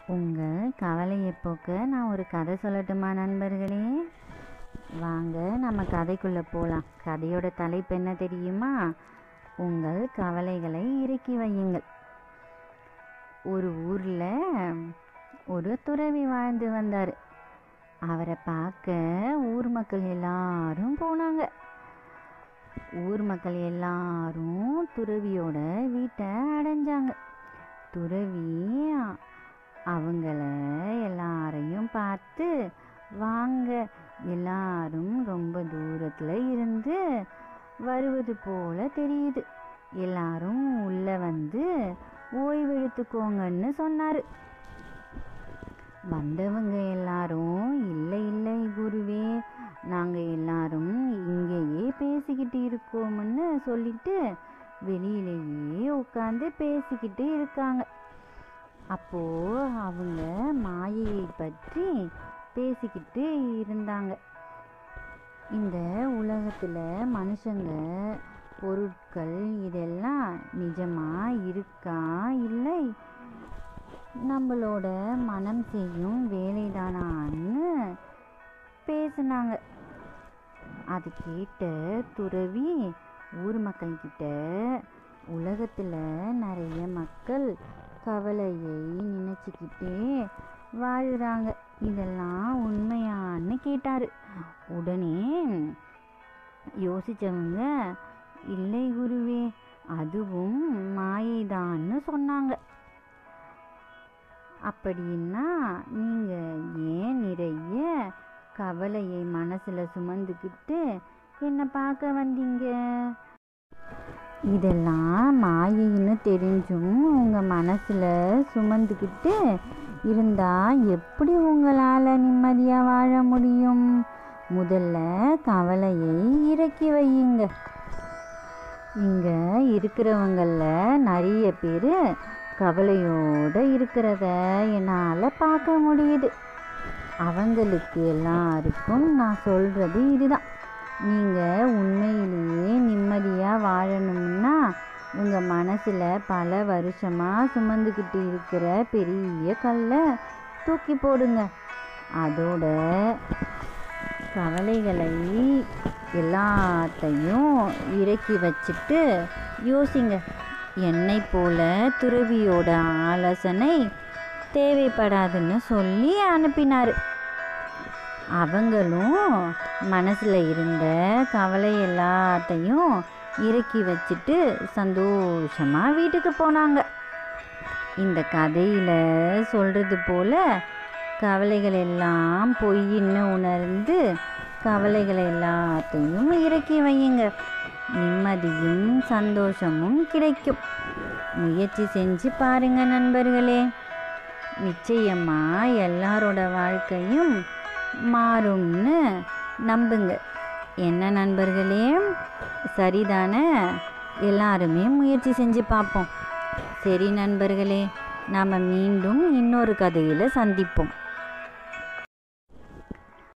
உங்கள் கவலையை போக்க நான் ஒரு கதை சொல்லட்டுமா நண்பர்களே வாங்க நம்ம கதைக்குள்ளே போகலாம் கதையோட தலைப்பு என்ன தெரியுமா உங்கள் கவலைகளை இறக்கி வையுங்கள் ஒரு ஊரில் ஒரு துறவி வாழ்ந்து வந்தார் அவரை பார்க்க ஊர் மக்கள் எல்லாரும் போனாங்க ஊர் மக்கள் எல்லாரும் துறவியோட வீட்டை அடைஞ்சாங்க துறவி அவங்கள எல்லாரையும் பார்த்து வாங்க எல்லாரும் ரொம்ப தூரத்தில் இருந்து வருவது போல தெரியுது எல்லாரும் உள்ள வந்து ஓய்வெடுத்துக்கோங்கன்னு சொன்னார் வந்தவங்க எல்லாரும் இல்லை இல்லை குருவே நாங்கள் எல்லாரும் இங்கேயே பேசிக்கிட்டு இருக்கோம்னு சொல்லிட்டு வெளியிலேயே உட்காந்து பேசிக்கிட்டு இருக்காங்க அப்போ அவங்க மாயையை பற்றி பேசிக்கிட்டு இருந்தாங்க இந்த உலகத்தில் மனுஷங்க பொருட்கள் இதெல்லாம் நிஜமா இருக்கா இல்லை நம்மளோட மனம் செய்யும் வேலைதானான்னு பேசினாங்க அது கேட்ட துறவி ஊர் மக்கள்கிட்ட உலகத்தில் நிறைய மக்கள் கவலையை நினச்சிக்கிட்டே வாழுறாங்க இதெல்லாம் உண்மையான்னு கேட்டார் உடனே யோசிச்சவங்க இல்லை குருவே அதுவும் மாயைதான்னு சொன்னாங்க அப்படின்னா நீங்கள் ஏன் நிறைய கவலையை மனசில் சுமந்துக்கிட்டு என்னை பார்க்க வந்தீங்க இதெல்லாம் மாயைன்னு தெரிஞ்சும் உங்கள் மனசில் சுமந்துக்கிட்டு இருந்தால் எப்படி உங்களால் நிம்மதியாக வாழ முடியும் முதல்ல கவலையை இறக்கி வையுங்க இங்கே இருக்கிறவங்களில் நிறைய பேர் கவலையோடு இருக்கிறத என்னால் பார்க்க முடியுது அவங்களுக்கு எல்லாருக்கும் நான் சொல்கிறது இதுதான் நீங்கள் உண்மையிலேயே நிம்மதியாக வாழணும்னா உங்கள் மனசில் பல வருஷமாக சுமந்துக்கிட்டு இருக்கிற பெரிய கல்லை தூக்கி போடுங்க அதோட கவலைகளை எல்லாத்தையும் இறக்கி வச்சுட்டு யோசிங்க என்னை போல துறவியோட ஆலோசனை தேவைப்படாதுன்னு சொல்லி அனுப்பினார் அவங்களும் மனசில் இருந்த கவலை எல்லாத்தையும் இறக்கி வச்சுட்டு சந்தோஷமாக வீட்டுக்கு போனாங்க இந்த கதையில் சொல்கிறது போல் கவலைகள் எல்லாம் பொய்ன்னு உணர்ந்து கவலைகள் எல்லாத்தையும் இறக்கி வையுங்க நிம்மதியும் சந்தோஷமும் கிடைக்கும் முயற்சி செஞ்சு பாருங்க நண்பர்களே நிச்சயமா எல்லாரோட வாழ்க்கையும் மாறும்னு நம்புங்க என்ன நண்பர்களே சரிதானே எல்லாருமே முயற்சி செஞ்சு பார்ப்போம் சரி நண்பர்களே நாம் மீண்டும் இன்னொரு கதையில் சந்திப்போம்